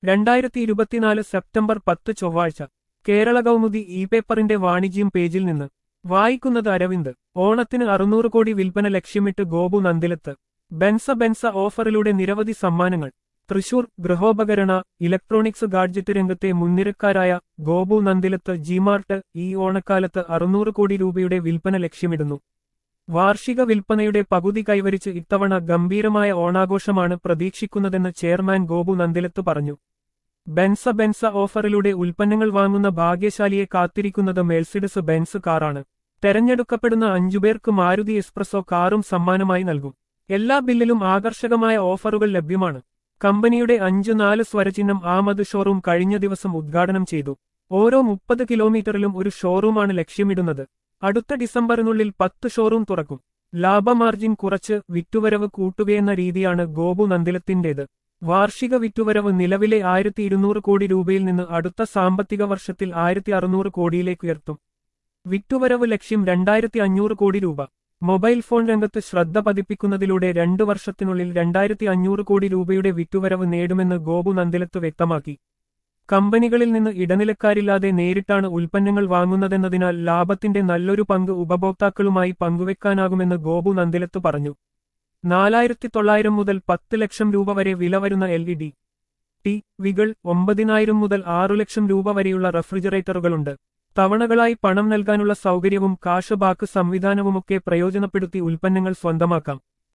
രണ്ടായിരത്തി ഇരുപത്തിനാല് സെപ്റ്റംബർ പത്ത് ചൊവ്വാഴ്ച കേരള കൗമുദി ഇ പേപ്പറിന്റെ വാണിജ്യം പേജിൽ നിന്ന് വായിക്കുന്നത് അരവിന്ദ് ഓണത്തിന് അറുന്നൂറ് കോടി വിൽപ്പന ലക്ഷ്യമിട്ട് ഗോപു നന്ദിലത്ത് ബെൻസ ബെൻസ ഓഫറിലൂടെ നിരവധി സമ്മാനങ്ങൾ തൃശൂർ ഗൃഹോപകരണ ഇലക്ട്രോണിക്സ് ഗാഡ്ജറ്റ് രംഗത്തെ മുൻനിരക്കാരായ ഗോപു നന്ദിലത്ത് ജിമാർട്ട് ഈ ഓണക്കാലത്ത് അറുന്നൂറ് കോടി രൂപയുടെ വിൽപ്പന ലക്ഷ്യമിടുന്നു വാർഷിക വിൽപ്പനയുടെ പകുതി കൈവരിച്ച് ഇത്തവണ ഗംഭീരമായ ഓണാഘോഷമാണ് പ്രതീക്ഷിക്കുന്നതെന്ന് ചെയർമാൻ ഗോപു നന്ദിലത്ത് പറഞ്ഞു ബെൻസ ബെൻസ ഓഫറിലൂടെ ഉൽപ്പന്നങ്ങൾ വാങ്ങുന്ന ഭാഗ്യശാലിയെ കാത്തിരിക്കുന്നത് മെഴ്സിഡസ് ബെൻസ് കാറാണ് തെരഞ്ഞെടുക്കപ്പെടുന്ന അഞ്ചുപേർക്ക് മാരുതി എക്സ്പ്രസോ കാറും സമ്മാനമായി നൽകും എല്ലാ ബില്ലിലും ആകർഷകമായ ഓഫറുകൾ ലഭ്യമാണ് കമ്പനിയുടെ അഞ്ചു നാല് സ്വരചിഹ്നം ആമത് ഷോറൂം കഴിഞ്ഞ ദിവസം ഉദ്ഘാടനം ചെയ്തു ഓരോ മുപ്പത് കിലോമീറ്ററിലും ഒരു ഷോറൂമാണ് ലക്ഷ്യമിടുന്നത് അടുത്ത ഡിസംബറിനുള്ളിൽ പത്ത് ഷോറൂം തുറക്കും ലാഭമാർജിൻ കുറച്ച് വിറ്റുവരവ് കൂട്ടുകയെന്ന രീതിയാണ് ഗോപു നന്ദിലത്തിന്റേത് വാർഷിക വിറ്റുവരവ് നിലവിലെ ആയിരത്തി ഇരുന്നൂറ് കോടി രൂപയിൽ നിന്ന് അടുത്ത സാമ്പത്തിക വർഷത്തിൽ ആയിരത്തി അറുന്നൂറ് കോടിയിലേക്ക് ഉയർത്തും വിറ്റുവരവ് ലക്ഷ്യം രണ്ടായിരത്തി അഞ്ഞൂറ് കോടി രൂപ മൊബൈൽ ഫോൺ രംഗത്ത് ശ്രദ്ധ പതിപ്പിക്കുന്നതിലൂടെ രണ്ടു വർഷത്തിനുള്ളിൽ രണ്ടായിരത്തി അഞ്ഞൂറ് കോടി രൂപയുടെ വിറ്റുവരവ് നേടുമെന്ന് ഗോപു നന്ദിലത്ത് വ്യക്തമാക്കി കമ്പനികളിൽ നിന്ന് ഇടനിലക്കാരില്ലാതെ നേരിട്ടാണ് ഉൽപ്പന്നങ്ങൾ വാങ്ങുന്നതെന്നതിനാൽ ലാഭത്തിന്റെ നല്ലൊരു പങ്ക് ഉപഭോക്താക്കളുമായി പങ്കുവെക്കാനാകുമെന്ന് ഗോപു നന്ദിലത്ത് പറഞ്ഞു നാലായിരത്തി തൊള്ളായിരം മുതൽ പത്ത് ലക്ഷം രൂപ വരെ വില വരുന്ന എൽ ഇ ഡി ടി വികൾ ഒമ്പതിനായിരം മുതൽ ആറു ലക്ഷം രൂപ വരെയുള്ള റെഫ്രിജറേറ്ററുകളുണ്ട് തവണകളായി പണം നൽകാനുള്ള സൗകര്യവും കാഷ് ബാക്ക് സംവിധാനവുമൊക്കെ പ്രയോജനപ്പെടുത്തി ഉൽപ്പന്നങ്ങൾ സ്വന്തമാക്കാം